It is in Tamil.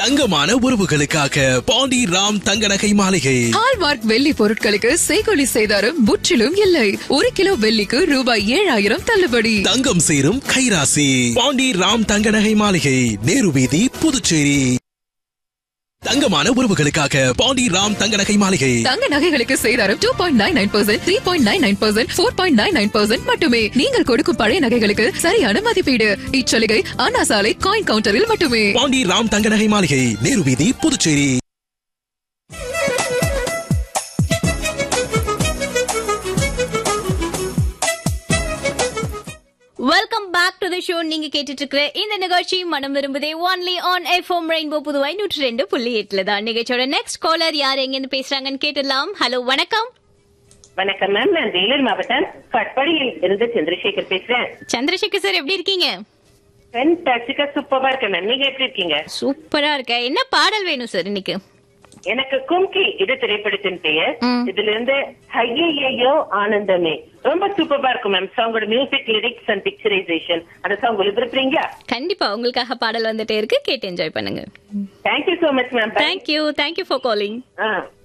தங்கமான உறவுகளுக்காக பாண்டி ராம் தங்க நகை மாளிகை ஹால்மார்க் வெள்ளி பொருட்களுக்கு செய்கொலி செய்தாரும் முற்றிலும் இல்லை ஒரு கிலோ வெள்ளிக்கு ரூபாய் ஏழாயிரம் தள்ளுபடி தங்கம் சேரும் கைராசி பாண்டி ராம் தங்க நகை மாளிகை நேரு வீதி புதுச்சேரி தங்கமான உறவுகளுக்காக பாண்டி ராம் தங்க நகை மாளிகை தங்க நகைகளுக்கு செய்தாரும் two point nine nine percent three point nine nine percent four point nine nine percent மட்டுமே நீங்கள் கொடுக்கும் பழைய நகைகளுக்கு சரியான மதிப்பீடு இச்சலுகை அண்ணா சாலை காயின் கவுண்டரில் மட்டுமே பாண்டி ராம் தங்க நகை மாளிகை நேரு வீதி Puducherry welcome back to the show நீங்க கேட்டுட்டு இருக்கிற இந்த நிகழ்ச்சி மனம் விரும்புதே only on FM rainbow Puduvai நூற்றி ரெண்டு புள்ளி எட்டுல தான் நிகழ்ச்சியோட நெக்ஸ்ட் காலர் யார் எங்க இருந்து பேசுறாங்கன்னு கேட்டுடலாம் ஹலோ வணக்கம் வணக்கம் மேம் நான் வேலூர் மாவட்டம் கட்படியில் இருந்து சந்திரசேகர் பேசுறேன் சந்திரசேகர் சார் எப்படி இருக்கீங்க ஃபென்டாஸ்டிக்கா சூப்பரா இருக்கேன் மேம் நீங்க எப்படி இருக்கீங்க சூப்பரா இருக்க என்ன பாடல் வேணும் சார் இன்னைக்கு எனக்கு கும்கி இது திரைப்படத்தின் பெயர் ம். இதுல இருந்து ஐயையோ ஆனந்தமே ரொம்ப சூப்பரா இருக்கும் மேம் சாங்கோட மியூசிக் லிரிக்ஸ் அண்ட் பிக்சரைசேஷன் அந்த சாங் விரும்புறீங்களா கண்டிப்பா உங்களுக்காக பாடல் வந்துட்டே இருக்கு கேட்டு என்ஜாய் பண்ணுங்க thank you so much ma'am thank you thank you for calling ah